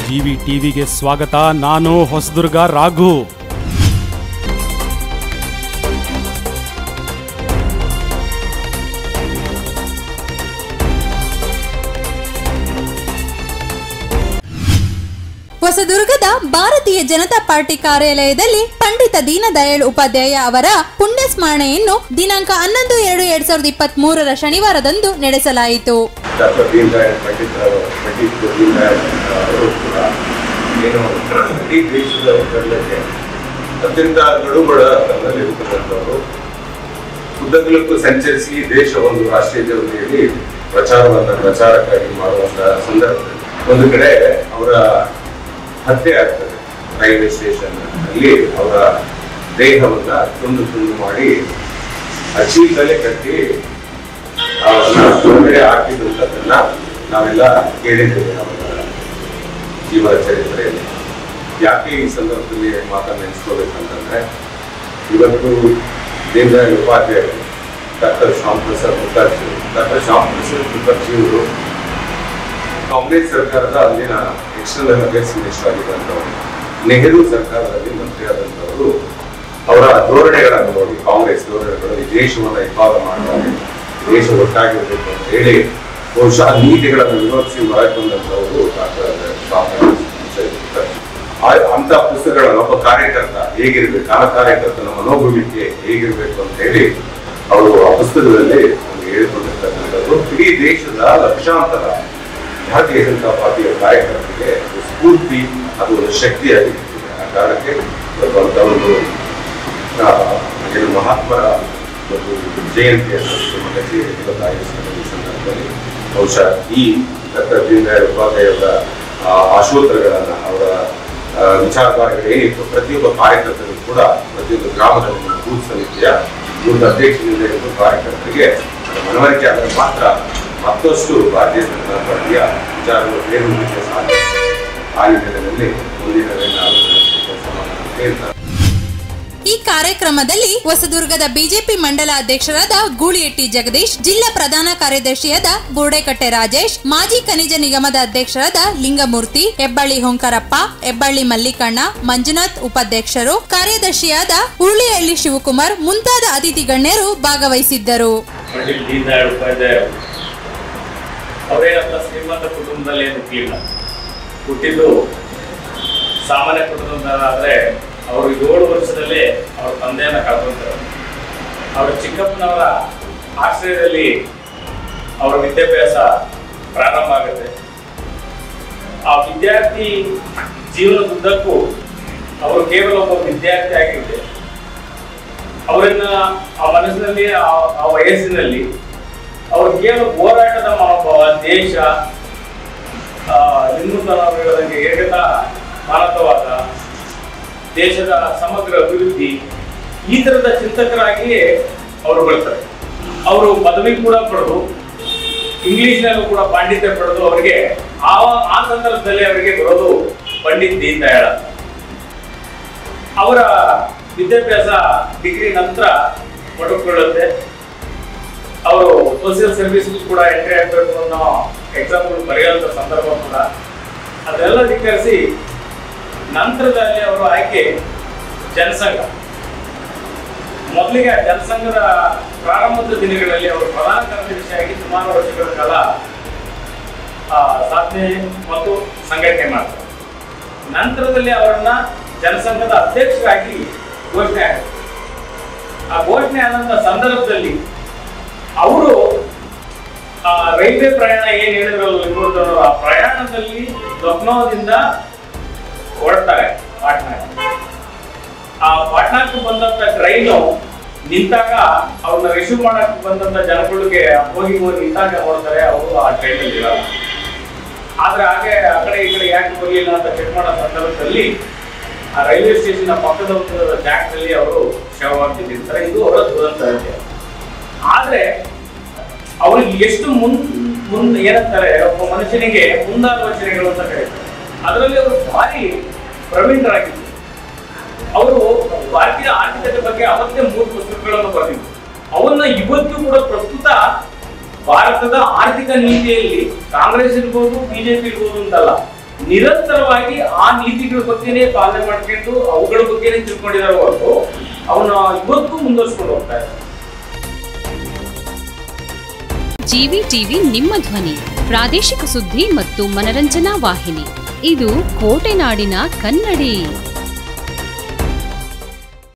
GV ಟಿವಿಗೆ ಸ್ವಾಗತ ನಾನು ಹೊಸದುರ್ಗ ರಾಘು ಹೊಸದುರ್ಗದ ಭಾರತೀಯ ಜನತಾ ಪಾರ್ಟಿ ಕಾರ್ಯಾಲಯದಲ್ಲಿ ಪಂಡಿತ ದೀನದಯಾಳ್ ಉಪಾಧ್ಯಾಯ ಅವರ ಪುಣ್ಯ ಸ್ಮರಣೆಯನ್ನು ದಿನಾಂಕ ಹನ್ನೊಂದು ಎರಡು ಎರಡ್ ಸಾವಿರದ ಇಪ್ಪತ್ತ್ ಮೂರರ ಶನಿವಾರದಂದು ನಡೆಸಲಾಯಿತು ಡಾಕ್ಟರ್ ದೀನ್ ದಯಾಳ್ ಪಂಡಿತರು ಪಂಡಿತ್ ದೀನ್ ದಯಾಳ್ ಅವರು ಕೂಡ ಏನು ಇಡೀ ದೇಶದ ಒಗ್ಗಟ್ಟಿಗೆ ಅತ್ಯಂತ ಗಡುಬಡ ತನ್ನಲ್ಲಿರ್ತಕ್ಕಂಥವರು ಉದ್ದಗಲಕ್ಕೂ ಸಂಚರಿಸಿ ದೇಶ ಒಂದು ರಾಷ್ಟ್ರೀಯ ಜಗತ್ತಿಯಲ್ಲಿ ಪ್ರಚಾರವನ್ನ ಪ್ರಚಾರಕ್ಕಾಗಿ ಮಾಡುವಂತಹ ಸಂದರ್ಭದಲ್ಲಿ ಒಂದು ಕಡೆ ಅವರ ಹತ್ಯೆ ಆಗ್ತದೆ ರೈಲ್ವೆ ಸ್ಟೇಷನ್ ಅಲ್ಲಿ ಅವರ ದೇಹವನ್ನ ತುಂಡು ತುಂಡು ಮಾಡಿ ಆ ಚೀಲದಲ್ಲೇ ಕಟ್ಟಿ ಅವನ್ನ ಹೊರಗಡೆ ಹಾಕಿದಂಥದ್ದನ್ನ ನಾವೆಲ್ಲ ಕೇಳಿದ್ದೇವೆ ಅವರ ಜೀವನ ಚರಿತ್ರೆಯಲ್ಲಿ ಯಾಕೆ ಈ ಸಂದರ್ಭದಲ್ಲಿ ಮಾತನ್ನ ನೆನೆಸ್ಕೋಬೇಕಂತಂದ್ರೆ ಇವತ್ತು ದೀನದಯಾಳ್ ಉಪಾಧ್ಯಾಯರು ಡಾಕ್ಟರ್ ಶ್ಯಾಮ್ ಪ್ರಸಾದ್ ಮುಖರ್ಜಿ ಡಾಕ್ಟರ್ ಶ್ಯಾಮ್ ಪ್ರಸಾದ್ ಮುಖರ್ಜಿ ಅವರು ಕಾಂಗ್ರೆಸ್ ಸರ್ಕಾರದ ಅಂದಿನ ಎಕ್ಸ್ಟರ್ನಲ್ ಅಫೇರ್ಸ್ ಮಿನಿಸ್ಟರ್ ಆಗಿದ್ದಂಥವರು ನೆಹರು ಸರ್ಕಾರದಲ್ಲಿ ಮಂತ್ರಿಯಾದಂಥವರು ಅವರ ಧೋರಣೆಗಳನ್ನು ನೋಡಿ ಕಾಂಗ್ರೆಸ್ ಧೋರಣೆಗಳು ಈ ದೇಶವನ್ನ ಇಬ್ಬಾಗ ಮಾಡ್ತಾರೆ ದೇಶ ಒಟ್ಟಾಗಿರ್ಬೇಕು ಅಂತ ಹೇಳಿ ಬಹುಶಃ ನೀತಿಗಳನ್ನು ವಿರೋಧಿಸಿ ಹೊರತಂದಂಥವರು ಡಾಕ್ಟರ್ ಶ್ಯಾಮ್ ಪ್ರಸಾದ್ ಮುಖರ್ಜಿ ಆ- ಅಂತ ಪುಸ್ತಕಗಳನ್ನು ಒಬ್ಬ ಕಾರ್ಯಕರ್ತ ಹೇಗಿರ್ಬೇಕು ಆ ಕಾರ್ಯಕರ್ತನ ಮನೋಭೂಮಿಕೆ ಹೇಗಿರ್ಬೇಕು ಅಂತ ಹೇಳಿ ಅವರು ಆ ಪುಸ್ತಕದಲ್ಲಿ ನಮಗೆ ಹೇಳಿಕೊಂಡಿರ್ತಕ್ಕಂಥದ್ದು ಇಡೀ ದೇಶದ ಲಕ್ಷಾಂತರ ಭಾರತೀಯ ಜನತಾ ಪಾರ್ಟಿಯ ಕಾರ್ಯಕರ್ತರಿಗೆ ಅದು ಸ್ಫೂರ್ತಿ ಅದು ಒಂದು ಶಕ್ತಿಯಾಗಿ ನಿಂತಿದೆ. ಆ ಕಾರಣಕ್ಕೆ ಇವತ್ತು ಅಂತ ಒಂದು ಆ, ಏನು ಮಹಾತ್ಮರ ಒಂದು ಜಯಂತಿಯನ್ನು ನಮ್ಮ ಕಚೇರಿಯಲ್ಲಿ ಇವತ್ತು ಆಯೋಜಿಸಿದ ಈ ಸಂದರ್ಭದಲ್ಲಿ ಬಹುಶಃ ಈ ಡಾಕ್ಟರ್ ದೀನದಯಾಳ್ ಉಪಾಧ್ಯಾಯವರ ಆ, ಆಶೋತ್ತರಗಳನ್ನ ಅವರ ಆ, ವಿಚಾರಧಾರೆಗಳು ಏನಿತ್ತು ಪ್ರತಿಯೊಬ್ಬ ಕಾರ್ಯಕರ್ತರು ಕೂಡ ಪ್ರತಿಯೊಂದು ಗ್ರಾಮದಲ್ಲಿ ಒಂದು ಬೂತ್ ಸಮಿತಿಯ ಬೂತ್ ಅಧ್ಯಕ್ಷರಿಂದ ಹಿಡಿದು ಕಾರ್ಯಕರ್ತರಿಗೆ ಅದು ಮನವರಿಕೆ ಆದರೆ ಮಾತ್ರ ಮತ್ತಷ್ಟು ಭಾರತೀಯ ಜನತಾ ಪಾರ್ಟಿಯ ವಿಚಾರಗಳು ಬೇರೂರಲಿಕ್ಕೆ ಸಾಧ್ಯ ಆ ನಿಟ್ಟಿನಲ್ಲಿ ಮುಂದಿನ ದಿನ ಕೆಲಸ ಮಾಡೋಣ ಅಂತ ಈ ಕಾರ್ಯಕ್ರಮದಲ್ಲಿ ಹೊಸದುರ್ಗದ ಬಿಜೆಪಿ ಮಂಡಲ ಅಧ್ಯಕ್ಷರಾದ ಗೂಳಿಯಟ್ಟಿ ಜಗದೀಶ್ ಜಿಲ್ಲಾ ಪ್ರಧಾನ ಕಾರ್ಯದರ್ಶಿಯಾದ ಗೋಡೆಕಟ್ಟೆ ರಾಜೇಶ್ ಮಾಜಿ ಖನಿಜ ನಿಗಮದ ಅಧ್ಯಕ್ಷರಾದ ಲಿಂಗಮೂರ್ತಿ ಹೆಬ್ಬಳ್ಳಿ ಹೊಂಕರಪ್ಪ ಹೆಬ್ಬಳ್ಳಿ ಮಲ್ಲಿಕಣ್ಣ ಮಂಜುನಾಥ್ ಉಪಾಧ್ಯಕ್ಷರು ಕಾರ್ಯದರ್ಶಿಯಾದ ಉರುಳಿಹಳ್ಳಿ ಶಿವಕುಮಾರ್ ಮುಂತಾದ ಅತಿಥಿ ಗಣ್ಯರು ಭಾಗವಹಿಸಿದ್ದರು ಪಂಡಿತ್ ದೀನ್ ದಯಾಳ್ ಉಪಾಧ್ಯಾಯ ಅವರೇನಂತ ಶ್ರೀಮಂತ ಕುಟುಂಬದಲ್ಲಿ ಏನು ಹುಟ್ಟಲಿಲ್ಲ ಹುಟ್ಟಿದ್ದು ಸಾಮಾನ್ಯ ಕುಟುಂಬದವರಾದ್ರೆ ಅವರು ಏಳು ವರ್ಷದಲ್ಲೇ ಅವ್ರ ತಂದೆಯನ್ನ ಕಳ್ಕೊಂತಾರೆ ಅವರ ಚಿಕ್ಕಪ್ಪನವರ ಆಶ್ರಯದಲ್ಲಿ ಅವರ ವಿದ್ಯಾಭ್ಯಾಸ ಪ್ರಾರಂಭ ಆಗುತ್ತೆ ಆ ವಿದ್ಯಾರ್ಥಿ ಜೀವನದುದ್ದಕ್ಕೂ ಅವರು ಕೇವಲ ಒಬ್ಬ ವಿದ್ಯಾರ್ಥಿ ಆಗಿರುತ್ತೆ ಅವರನ್ನ ಆ ಮನಸ್ಸಿನಲ್ಲಿ ಆ- ಆ ವಯಸ್ಸಿನಲ್ಲಿ ಅವರು ಕೇವಲ ಹೋರಾಟದ ಮನೋಭಾವ ದೇಶ ಆ, ಹಿಂದುತ್ವ ನಾವು ಹೇಳದಂಗೆ ಏಕತಾ ಮಾನವವಾದ ದೇಶದ ಸಮಗ್ರ ಅಭಿವೃದ್ಧಿ ಈ ತರದ ಚಿಂತಕರಾಗಿಯೇ ಅವರು ಬರ್ತಾರೆ ಅವರು ಪದವಿ ಕೂಡ ಪಡೆದು ಇಂಗ್ಲಿಷ್ನಲ್ಲೂ ಕೂಡ ಪಾಂಡಿತ್ಯ ಪಡೆದು ಅವರಿಗೆ ಆ ಆ ಸಂದರ್ಭದಲ್ಲಿ ಅವರಿಗೆ ಬರೋದು ಪಂಡಿತ್ ದೀನ್ ದಯಾಳ ಅವರ ವಿದ್ಯಾಭ್ಯಾಸ ಡಿಗ್ರಿ ನಂತರ ಪಡೆದುಕೊಳ್ಳುತ್ತೆ ಅವರು ಸೋಷಿಯಲ್ ಸರ್ವಿಸ್ ಕೂಡ ಎಂಟ್ರಿ ಆಗಬೇಕು ಅನ್ನೋ ಎಕ್ಸಾಮ್ಗಳು ಬರೆಯುವಂಥ ಸಂದರ್ಭ ಕೂಡ ಅದೆಲ್ಲ ಧಿಕ್ಕರಿಸಿ ನಂತರದಲ್ಲಿ ಅವರು ಆಯ್ಕೆ ಜನಸಂಘ ಮೊದಲಿಗೆ ಆ ಜನಸಂಘದ ಪ್ರಾರಂಭದ ದಿನಗಳಲ್ಲಿ ಅವರು ಪ್ರಧಾನ ಕಾರ್ಯದರ್ಶಿಯಾಗಿ ಸುಮಾರು ವರ್ಷಗಳ ಕಾಲ ಆ, ಸಾಧನೆ ಮತ್ತು ಸಂಘಟನೆ ಮಾಡ್ತಾರೆ ನಂತರದಲ್ಲಿ ಅವರನ್ನ ಜನಸಂಘದ ಅಧ್ಯಕ್ಷರಾಗಿ ಘೋಷಣೆ ಆಗುತ್ತೆ ಆ ಘೋಷಣೆ ಆದಂತ ಸಂದರ್ಭದಲ್ಲಿ ಅವರು ಆ ರೈಲ್ವೆ ಪ್ರಯಾಣ ಏನ್ ಹೇಳಿದ್ರಲ್ಲ ಇವ್ರದ್ದು ಆ ಪ್ರಯಾಣದಲ್ಲಿ ಲಕ್ನೋದಿಂದ ಹೊರಡ್ತಾರೆ ಪಾಟ್ನಾ ಆ ಪಾಟ್ನಾಕ್ಕೆ ಬಂದಂತ ಟ್ರೈನು ನಿಂತಾಗ ಅವ್ರನ್ನ ರಿಸೀವ್ ಮಾಡಕ್ ಬಂದಂತ ಜನಗಳಿಗೆ ಹೋಗಿ ಹೋಗಿ ನಿಂತಾಗ ನೋಡ್ತಾರೆ ಅವರು ಆ ಟ್ರೈನಲ್ಲಿ ಇರಲ್ಲ ಆದ್ರೆ ಹಾಗೆ ಆ ಕಡೆ ಈ ಕಡೆ ಯಾಕೆ ಹೋಗ್ಲಿಲ್ಲ ಅಂತ ಚೆಕ್ ಮಾಡೋ ಸಂದರ್ಭದಲ್ಲಿ ಆ ರೈಲ್ವೆ ಸ್ಟೇಷನ್ ಪಕ್ಕದ ಒಂದು ಜಾಗದಲ್ಲಿ ಅವರು ಶವವಾಗಿ ಬಿದ್ದಿರ್ತಾರೆ ಇದು ಅವರ ದುರಂತ ಇದೆ ಆದ್ರೆ ಅವ್ರಿಗೆ ಎಷ್ಟು ಮುನ್ ಮುಂದ್ ಏನಂತಾರೆ ಒಬ್ಬ ಮನುಷ್ಯನಿಗೆ ಮುಂದಾಲೋಚನೆಗಳು ಅಂತ ಕರೀತಾರೆ ಅದರಲ್ಲಿ ಅವರು ಭಾರಿ ಪ್ರವೀಣರಾಗಿದ್ರು ಅವರು ಭಾರತೀಯ ಆರ್ಥಿಕತೆ ಬಗ್ಗೆ ಅವತ್ತೇ ಮೂರು ಪುಸ್ತಕಗಳನ್ನು ಬರೆದಿದ್ರು ಅವನ್ನ ಇವತ್ತು ಕೂಡ ಪ್ರಸ್ತುತ ಭಾರತದ ಆರ್ಥಿಕ ನೀತಿಯಲ್ಲಿ ಕಾಂಗ್ರೆಸ್ ಇರ್ಬೋದು ಬಿಜೆಪಿ ಇರ್ಬೋದು ಅಂತಲ್ಲ ನಿರಂತರವಾಗಿ ಆ ನೀತಿಗಳ ಬಗ್ಗೆನೇ ಪಾಲನೆ ಮಾಡ್ಕೊಂಡು ಅವುಗಳ ಬಗ್ಗೆನೇ ತಿಳ್ಕೊಂಡಿದ್ದಾರೆ ಹೊರತು ಅವನ್ನ ಇವತ್ತು ಮುಂದುವರ್ಸ್ಕೊಂಡು ಹೋಗ್ತಾ ಇದ್ದಾರೆ ಜಿವಿ ಟಿವಿ ನಿಮ್ಮ ಧ್ವನಿ ಪ್ರಾದೇಶಿಕ ಸುದ್ದಿ ಮತ್ತು ಮನರಂಜನಾ ವಾಹಿನಿ ಇದು ಕೋಟೆನಾಡಿನ ಕನ್ನಡಿ